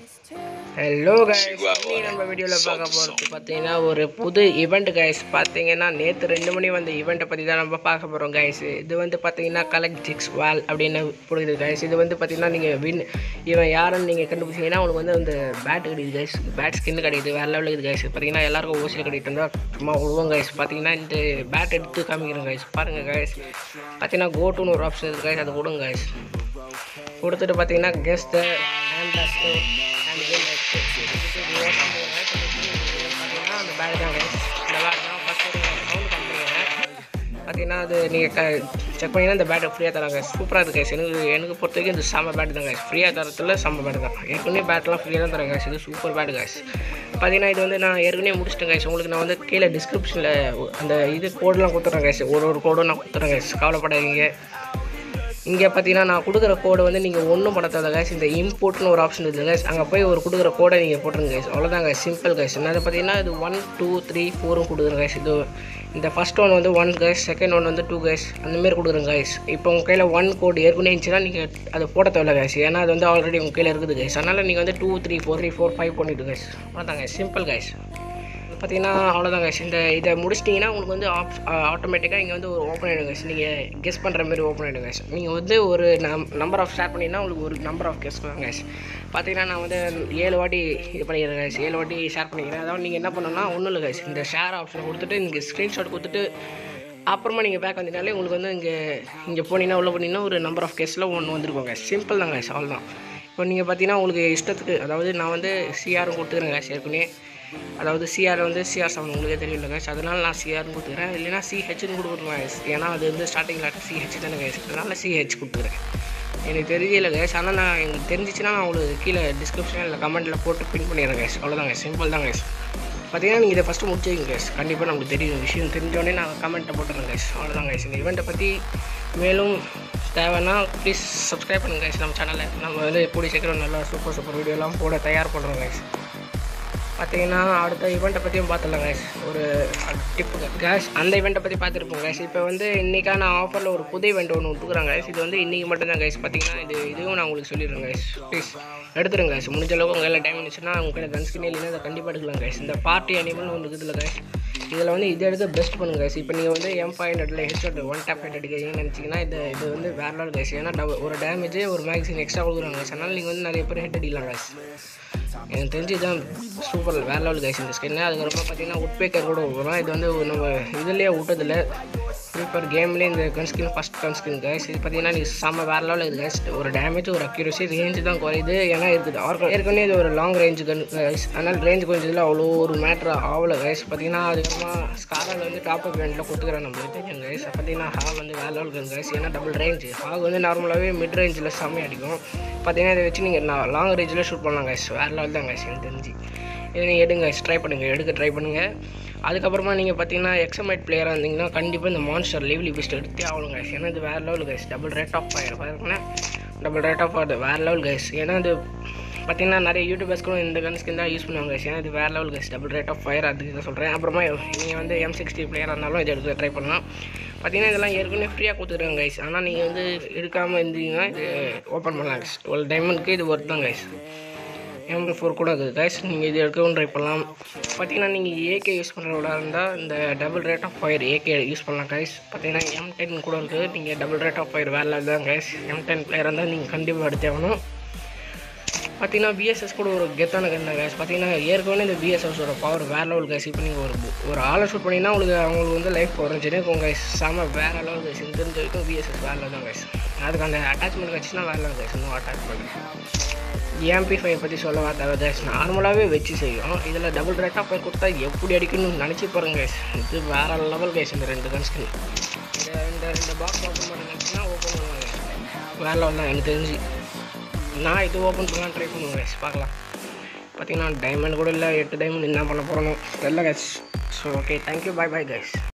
Hello guys இன்னைக்கு நம்ம வீடியோவில் பார்க்க போகிறது பார்த்தீங்கன்னா ஒரு புது ஈவெண்ட் கைஸ் பார்த்தீங்கன்னா நேற்று ரெண்டு மணி வந்த ஈவெண்ட்டை பற்றி தான் நம்ம பார்க்க போகிறோம் கைஸ் இது வந்து பார்த்தீங்கன்னா கலெக்ட் சிக்ஸ் வால் அப்படின்னு போடுது கைஸ் இது வந்து பார்த்தீங்கன்னா நீங்கள் வின் இவன் யாருன்னு நீங்கள் கண்டுபிடிச்சிங்கன்னா உங்களுக்கு வந்து அந்த பேட் கிடைக்குது கைஸ் பேட் ஸ்கின் கிடைக்குது வேறு லெவலில் இருக்குது கைஸ் பார்த்தீங்கன்னா எல்லாருக்கும் ஓசியில் கிடைக்கிட்டு இருந்தால் சும்மா விடுவோம் கைஸ் பார்த்தீங்கன்னா இந்த பேட் எடுத்து காமிக்கிறேன் கைஸ் பாருங்கள் கைஸ் பார்த்தீங்கன்னா கோட்டுன்னு ஒரு ஆப்ஷன் இருக்குது கைஸ் அதை கொடுங்க கைஸ் கொடுத்துட்டு பார்த்தீங்கன்னா guest hand paste hand game பார்த்தீங்கன்னா அந்த பேட் தான் guys. இந்த பேட் தான் ஃபஸ்ட்டு சவுண்ட் பண்ணுறீங்க பார்த்தீங்கன்னா அது நீங்கள் க செக் பண்ணிங்கன்னா இந்த பேட்டை ஃப்ரீயாக தராங்க சூப்பராக இருக்குது guys. எனக்கு எனக்கு பொறுத்த வரைக்கும் இந்த செம்ம பேட் தான் guys. ஃப்ரீயாக தரத்துல செம்ம பேட் தான் ஏற்கனவே பேட்லாம் ஃப்ரீயாக தான் தராங்க guys. இது சூப்பர் பேட் guys. பார்த்தீங்கன்னா இது வந்து நான் ஏற்கனவே முடிச்சிட்டேன் guys. உங்களுக்கு நான் வந்து கீழே டிஸ்கிரிப்ஷனில் அந்த இது கோடெலாம் கொடுத்துட்றேன் guys. ஒரு ஒரு கோடும் நான் கொடுத்துட்றேன் guys. கவலைப்படாதீங்க இங்கே பார்த்தீங்கன்னா நான் கொடுக்குற கோடை வந்து நீங்கள் ஒன்றும் பண்ண தேவை guys இந்த இம்போர்ட்னு ஒரு ஆப்ஷன் இருக்குது guys அங்கே போய் ஒரு கொடுக்குற கோடை நீங்கள் போட்டுருங்க guys அவ்வளோதான் guys சிம்பிள் guys நான் அதை பார்த்தீங்கன்னா இது ஒன் டூ த்ரீ ஃபோரும் கொடுக்குறேன் guys இது இந்த ஃபஸ்ட் ஒன் வந்து ஒன் guys செகண்ட் ஒன் வந்து டூ guys அந்தமாரி கொடுக்குறேன் guys இப்போ உங்கள் கையில் ஒன் கோடு ஏற்கனவே இருந்துச்சுன்னா நீங்கள் அதை போட தேவையில்ல guys ஏன்னா அது வந்து ஆல்ரெடி உங்கள் கையில் இருக்குது guys அதனால் நீங்கள் வந்து two three four three four five பண்ணிவிட்டு guys அவ்வளோதான் guys சிம்பிள் guys பார்த்தீங்கன்னா அவ்வளோதான் guys இந்த இதை முடிச்சிட்டிங்கன்னா உங்களுக்கு வந்து ஆப் ஆட்டோமேட்டிக்காக இங்கே வந்து ஒரு ஓப்பன் ஆகிடும் guys நீங்கள் கெஸ் பண்ணுற மாதிரி ஓப்பன் ஆகிடும் guys நீங்கள் வந்து ஒரு நம் நம்பர் ஆஃப் ஷேர் பண்ணிங்கன்னா உங்களுக்கு ஒரு நம்பர் ஆஃப் கெஸ் தான் guys பார்த்தீங்கன்னா நான் வந்து ஏழு வாட்டி இது பண்ணிக்கிறேன் guys ஏழு வாட்டி ஷேர் பண்ணிக்கிறேன் அதாவது நீங்கள் என்ன பண்ணணும்னா ஒன்றும் இல்லை guys இந்த ஷேர் ஆப்ஷன் கொடுத்துட்டு நீங்கள் ஸ்க்ரீன்ஷாட் கொடுத்துட்டு அப்புறமா நீங்கள் பேக் வந்தீங்கனாலே உங்களுக்கு வந்து இங்கே இங்கே போனீங்கன்னா உள்ள போனீங்கன்னா ஒரு நம்பர் ஆஃப் கேஸில் ஒன்று வந்துருக்கோங்க சிம்பிள் தாங்க guys அவ்வளோதான் இப்போ நீங்கள் பார்த்தீங்கன்னா உங்களுக்கு இஷ்டத்துக்கு அதாவது நான் வந்து சிஆரும் கொடுத்துக்கிறேன் guys ஏற்கனவே அதாவது சிஆர் வந்து சிஆர் செவன் உங்களுக்கே தெரியல guys அதனால நான் சிஆர்னு கொடுத்துக்கிறேன் இல்லைன்னா சிஹெச்னு கொடுக்குறேன் guys ஏன்னா அது வந்து ஸ்டார்டிங்கில் சிஹெச் தானே guys அதனால சிஹெச் கொடுத்துக்கிறேன் எனக்கு தெரியல guys ஆனால் நான் எனக்கு தெரிஞ்சிச்சுன்னா நான் உங்களுக்கு கீழே டிஸ்கிரிப்ஷன் இல்லை கமெண்ட்டில் போட்டு பின் பண்ணிடுறேன் guys அவ்வளோதான் guys சிம்பிள் தான் guys பார்த்தீங்கன்னா நீங்கள் இதை ஃபஸ்ட்டு முடிச்சிங்க guys கண்டிப்பாக நமக்கு தெரியும் விஷயம் தெரிஞ்சோடனே நான் கமெண்ட்டை போட்டுறேன் guys அவ்வளோதான் guys இந்த இவெண்ட்டை பற்றி மேலும் தேவைன்னா ப்ளீஸ் சப்ஸ்கிரைப் பண்ணுங்க guys நம்ம சேனலை நம்ம வந்து கூடிய சீக்கிரம் நல்லா சூப்பர் சூப்பர் வீடியோலாம் போட தயார் பண்ணுறோம் guys பார்த்தீங்கன்னா அடுத்த ஈவெண்ட்டை பற்றியும் பார்த்துடலாம் guys ஒரு டிப்பு கேஷ் அந்த ஈவெண்ட்டை பற்றி பார்த்துருப்போம் guys இப்போ வந்து இன்றைக்கான ஆஃபரில் ஒரு புது ஈவெண்ட் ஒன்று விட்டுக்குறாங்க guys இது வந்து இன்றைக்கி மட்டும்தான் guys பார்த்தீங்கன்னா இது இதுவும் நான் உங்களுக்கு சொல்லிடுறேன் guys ப்ளீஸ் எடுத்துருங்க guys முடிஞ்ச அளவுக்கு உங்கள் கையில் டைம் இருந்துச்சுன்னா உங்கள் கையில் கன் ஸ்கின் இல்லைன்னா அதை கண்டிப்பாக எடுக்கலாம் guys இந்த பார்ட்டி அனிமல் ஒன்று இருக்குதுல்ல guys இதில் வந்து இதை எடுத்து பெஸ்ட் பண்ணுங்க guys இப்போ நீங்கள் வந்து எம் ஃபைவ் ஹண்ட்ரட்ல ஹெட்ஷாட் ஒன் டேப் ஹெட் அடிக்கிறீங்கன்னு நினச்சிங்கன்னா இது இது வந்து வேற லெவல் guys ஏன்னா டப- ஒரு டேமேஜ் ஒரு மேக்ஸின் எக்ஸ்ட்ரா கொடுக்குறாங்க guys அதனால் நீங்கள் வந்து நிறைய பேர் ஹெட் அடிக்கலாம் guys எனக்கு தெரிஞ்சு இதுதான் சூப்பர் வேற லெவல் கைஸ் இந்த ஸ்கின்னு அதுக்கப்புறம் பார்த்தீங்கன்னா உட்பேக்கர் கூட வரும் இது வந்து நம்ம இதுலேயே விட்டதில்ல ஃப்ரீ ஃபயர் கேம்லேயே இந்த gun skin first gun skin guys இது பார்த்தீங்கன்னா நீ செம்ம வேற லெவலில் இருக்குது கைஸ் ஒரு டேமேஜ் ஒரு அக்யூரசி ரேஞ்சு தான் குறையுது ஏன்னா இருக்குது ஆர்க ஏற்கனவே இது ஒரு லாங் ரேஞ்சு கன் கைஸ் அதனால் ரேஞ்ச் கொஞ்சம் இதில் அவ்வளோ ஒரு மேட்ரு ஆகலை கைஸ் பார்த்தீங்கன்னா அதுக்கப்புறமா ஸ்காரால் வந்து டாப் அப் வேண்டில் கொடுத்துக்கிறேன் நம்மளுக்கு தெரியும் கைஸ் பார்த்தீங்கன்னா ஹாக் வந்து வேற லெவல் கன் கைஸ் ஏன்னா டபுள் ரேஞ்ச் ஹாக் வந்து நார்மலாகவே மிட் ரேஞ்சில் செம்மையாக அடிக்கும் பார்த்தீங்கன்னா இதை வச்சு நீங்கள் லாங் ரேஞ்சில் ஷூட் பண்ணலாம் கைஸ் வேற லெவல் தான் கைஸ் எனக்கு தெரிஞ்சு இதை நீங்கள் எடுங்க ட்ரை பண்ணுங்கள் எடுக்க ட்ரை பண்ணுங்கள் அதுக்கப்புறமா நீங்கள் பார்த்தீங்கன்னா எக்ஸமைட் பிளேயராக இருந்தீங்கன்னா கண்டிப்பாக இந்த மான்ஸ்டர் லீவ்லி பெஸ்ட் எடுத்தே ஆகணும் கைஸ் ஏன்னா இது வேறு level guys double rate of fire பாருங்கன்னா டபுள் ரேட் ஆஃப் ஃபயர் வேறு லெவல் கைஸ் ஏன்னா இது பார்த்தீங்கன்னா நிறைய யூடியூபர்ஸ்க்கும் இந்த கன் ஸ்கின் தான் யூஸ் பண்ணுவாங்க guys. ஏன்னா இது வேறு level guys double rate of fire அதுக்கு தான் சொல்கிறேன் அப்புறமா நீங்கள் வந்து எம் சிக்ஸ்டி பிளேயராக இருந்தாலும் இதை எடுத்து ட்ரை பண்ணலாம் பார்த்தீங்கன்னா இதெல்லாம் ஏற்கனவே ஃப்ரீயாக கொடுத்துருக்காங்க கைஸ் ஆனால் நீங்கள் வந்து எடுக்காமல் இருந்தீங்கன்னா இது ஓப்பன் பண்ணலாம் கைஸ் டுவெல் டைமண்ட்க்கு இது ஒர்த் தான் கைஸ் எம் ஃபோர் கூட இருக்குது கைஸ் நீங்கள் இது எடுக்கவும் ட்ரை பண்ணலாம் பார்த்தீங்கன்னா நீங்கள் ஏகே யூஸ் பண்ணுறவங்களா இருந்தால் இந்த double rate of fire AK use பண்ணலாம் கைஸ் பார்த்தீங்கன்னா எம் டென் கூட இருக்குது நீங்கள் டபுள் ரேட் ஆஃப் ஃபயர் வேலை தான் கைஸ் எம் டென் பிளேயர் இருந்தால் நீங்கள் கண்டிப்பாக எடுத்தே ஆகணும் பார்த்தீங்கன்னா பிஎஸ்எஸ் கூட ஒரு கெத்தான கன் தான் கைஸ் பார்த்தீங்கன்னா ஏற்கனவே இந்த பிஎஸ்எஸோட பவர் வேற லெவல் கைஸ் இப்போ நீங்கள் ஒரு ஒரு ஆளை ஷூட் பண்ணிங்கன்னா உங்களுக்கு அவங்களுக்கு வந்து லைஃப் குறைஞ்சினே இருக்கும் கைஸ் செம வேற லெவல் கைஸ் இந்த தெரிஞ்ச வரைக்கும் பிஎஸ்எஸ் வேற level தான் கைஸ் அதுக்கு அந்த அட்டாச்மெண்ட் கிடச்சுன்னா வேற லெவல் கைஸ் இன்னும் அட்டாச்மெண்ட் ஏஎம்பி ஃபைவ் பற்றி சொல்ல வார்த்தை கைஸ் நார்மலாகவே வச்சு செய்யும் இதில் டபுள் ரேட்டாக போய் கொடுத்தா எப்படி அடிக்கணும்னு நினச்சி பாருங்க கைஸ் இது வேற லெவல் கைஸ் இந்த ரெண்டு கன் ஸ்கின் இந்த இந்த ரெண்டு பாக்ஸ் ஓப்பன் பண்ணுங்கன்னா ஓப்பன் பண்ணுவாங்க வேற லெவல் தான் எனக்கு தெரிஞ்சு நான் இது ஓப்பன் பண்ணலாம் ட்ரை பண்ணுவேன் கைஸ் பார்க்கலாம் பார்த்தீங்கன்னா டைமண்ட் கூட இல்லை எட்டு டைமண்ட் என்ன பண்ண போகிறோம் தெரில guys so okay thank you bye bye guys